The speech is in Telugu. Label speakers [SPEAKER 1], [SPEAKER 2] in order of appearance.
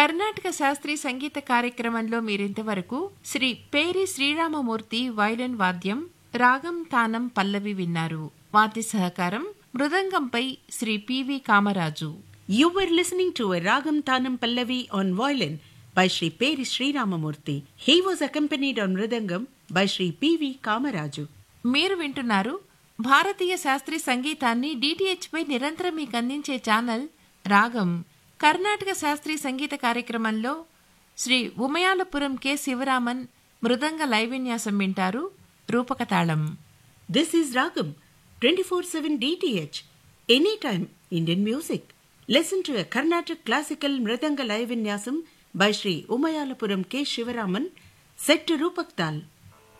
[SPEAKER 1] కర్ణాటక శాస్త్రీయ సంగీత కార్యక్రమంలో మీరింతవరకు శ్రీ పేరి శ్రీరామమూర్తి వైలన్ వాద్యం రాగం తానం పల్లవి విన్నారు వాద్య సహకారం మృదంగంపై శ్రీ పివి కామరాజు
[SPEAKER 2] You were listening to a Ragam Tanam Pallavi on violin by Sri Peri Sriramamurthy. He was accompanied on Mridangam by Sri P.V. Kamaraju.
[SPEAKER 1] మీరు వింటున్నారు భారతీయ శాస్త్రీయ సంగీతాన్ని డిటిహెచ్ పై నిరంతరం మీకు అందించే ఛానల్ రాగం కర్ణాటక శాస్త్రీయ సంగీత కార్యక్రమంలో శ్రీ ఉమయాలపురం కె శివరామన్ మృదంగ లైవ్ విన్యాసం వింటారు రూపక తాళం
[SPEAKER 2] This is Ragam 24/7 DTH. Anytime Indian music. Listen to a Carnatic classical Mridanga live vinyasam by Sri Umayalapuram K. Shivaraman set to Rupak Tal.